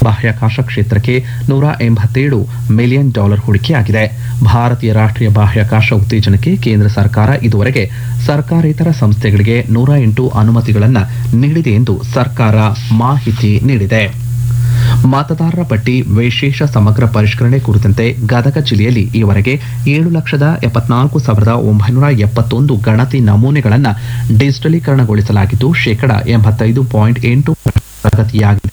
ಬಾಹ್ಯಾಕಾಶ ಕ್ಷೇತ್ರಕ್ಕೆ ನೂರ ಎಂಬತ್ತೇಳು ಮಿಲಿಯನ್ ಡಾಲರ್ ಹೂಡಿಕೆಯಾಗಿದೆ ಭಾರತೀಯ ರಾಷ್ಟ್ರೀಯ ಬಾಹ್ಯಾಕಾಶ ಉತ್ತೇಜನಕ್ಕೆ ಕೇಂದ್ರ ಸರ್ಕಾರ ಇದುವರೆಗೆ ಸರ್ಕಾರೇತರ ಸಂಸ್ಥೆಗಳಿಗೆ ನೂರ ಎಂಟು ಅನುಮತಿಗಳನ್ನು ನೀಡಿದೆ ಎಂದು ಸರ್ಕಾರ ಮಾಹಿತಿ ನೀಡಿದೆ ಮತದಾರರ ಪಟ್ಟಿ ವಿಶೇಷ ಸಮಗ್ರ ಪರಿಷ್ಕರಣೆ ಕುರಿತಂತೆ ಗದಗ ಜಿಲ್ಲೆಯಲ್ಲಿ ಈವರೆಗೆ ಏಳು ಲಕ್ಷದ ಎಪ್ಪತ್ನಾಲ್ಕು ಸಾವಿರದ ಒಂಬೈನೂರ ಎಪ್ಪತ್ತೊಂದು ಗಣತಿ ನಮೂನೆಗಳನ್ನು ಡಿಜಿಟಲೀಕರಣಗೊಳಿಸಲಾಗಿದ್ದು ಶೇಕಡ ಎಂಬತ್ತೈದು ಪಾಯಿಂಟ್ ಎಂಟು ಪ್ರಗತಿಯಾಗಿದೆ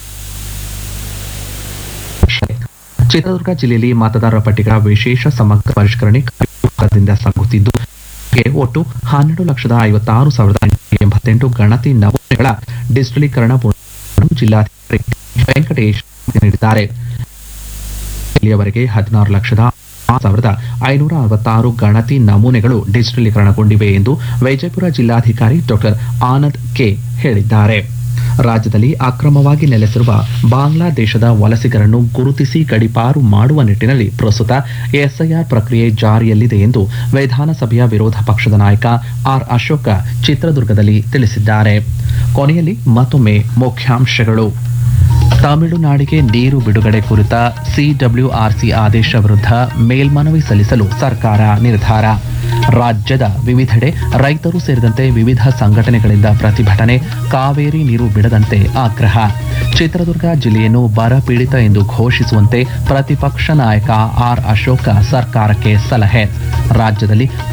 ಚಿತ್ರದುರ್ಗ ಜಿಲ್ಲೆಯಲ್ಲಿ ಮತದಾರರ ಪಟ್ಟಿಗಳ ವಿಶೇಷ ಸಮಗ್ರ ಪರಿಷ್ಕರಣೆ ಕಾರ್ಯದಿಂದ ಸಾಗುತ್ತಿದ್ದು ಗೆ ಒಟ್ಟು ಹನ್ನೆರಡು ಲಕ್ಷದ ಐವತ್ತಾರು ಸಾವಿರದ ಐನೂರ ಎಂಬತ್ತೆಂಟು ಗಣತಿ ನಮೂನೆಗಳ ಡಿಜಿಟಲೀಕರಣ ಪೂರ್ಣಗೊಂಡು ಜಿಲ್ಲಾಧಿಕಾರಿ ವೆಂಕಟೇಶ್ ನೀಡಿದ್ದಾರೆ ಇಲ್ಲಿಯವರೆಗೆ ಹದಿನಾರು ಲಕ್ಷದ ಆರು ಸಾವಿರದ ಐನೂರ ಅರವತ್ತಾರು ಗಣತಿ ನಮೂನೆಗಳು ಡಿಜಿಟಲೀಕರಣಗೊಂಡಿವೆ ಎಂದು ವಿಜಯಪುರ ಜಿಲ್ಲಾಧಿಕಾರಿ ಡಾಕ್ಟರ್ ಆನಂದ್ ಕೆ ಹೇಳಿದ್ದಾರೆ ರಾಜ್ಯದಲ್ಲಿ ಅಕ್ರಮವಾಗಿ ನೆಲೆಸಿರುವ ಬಾಂಗ್ಲಾದೇಶದ ವಲಸಿಗರನ್ನು ಗುರುತಿಸಿ ಗಡಿಪಾರು ಮಾಡುವ ನಿಟ್ಟಿನಲ್ಲಿ ಪ್ರಸ್ತುತ ಎಸ್ಐಆರ್ ಪ್ರಕ್ರಿಯೆ ಜಾರಿಯಲ್ಲಿದೆ ಎಂದು ವಿಧಾನಸಭೆಯ ವಿರೋಧ ಪಕ್ಷದ ನಾಯಕ ಆರ್ ಅಶೋಕ ಚಿತ್ರದುರ್ಗದಲ್ಲಿ ತಿಳಿಸಿದ್ದಾರೆ ಕೊನೆಯಲ್ಲಿ ಮತ್ತೊಮ್ಮೆ ಮುಖ್ಯಾಂಶಗಳು ತಮಿಳುನಾಡಿಗೆ ನೀರು ಬಿಡುಗಡೆ ಕುರಿತ ಸಿಡಬ್ಲ್ಯೂಆರ್ಸಿ ಆದೇಶ ವಿರುದ್ಧ ಮೇಲ್ಮನವಿ ಸಲ್ಲಿಸಲು ಸರ್ಕಾರ ನಿರ್ಧಾರ ರಾಜ್ಯದ ವಿವಿಧೆಡೆ ರೈತರು ಸೇರಿದಂತೆ ವಿವಿಧ ಸಂಘಟನೆಗಳಿಂದ ಪ್ರತಿಭಟನೆ ಕಾವೇರಿ ನೀರು ಬಿಡದಂತೆ ಆಗ್ರಹ ಚಿತ್ರದುರ್ಗ ಜಿಲ್ಲೆಯನ್ನು ಬರ ಪೀಡಿತ ಎಂದು ಘೋಷಿಸುವಂತೆ ಪ್ರತಿಪಕ್ಷ ನಾಯಕ ಆರ್ ಅಶೋಕ ಸರ್ಕಾರಕ್ಕೆ ಸಲಹೆ ರಾಜ್ಯದಲ್ಲಿ